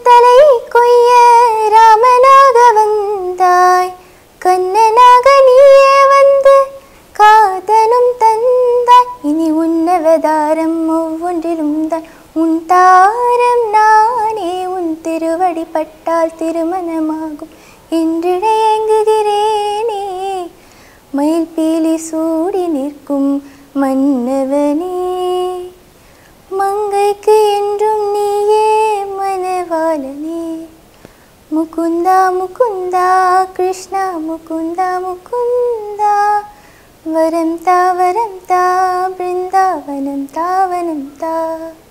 தலை கொய்ய ராமனாக வந்தாய் கண்ணனாக நீயே வந்து காதலும் தந்தாய் இனி உன்னவதாரம் ஒவ்வொன்றிலும் தான் உன் தாரம் நானே உன் திருவடி பட்டால் திருமணமாகும் என்றிடையங்குகிறேனே மயில் பீலி சூடி நிற்கும் மன்னவனே மங்கைக்கு என்றும் நீயே மனவாளனே முகுந்தா முகுந்தா கிருஷ்ணா முகுந்தா முகுந்தா வரம் தா வரம் தா பிருந்தாவனம் தாவனம் தா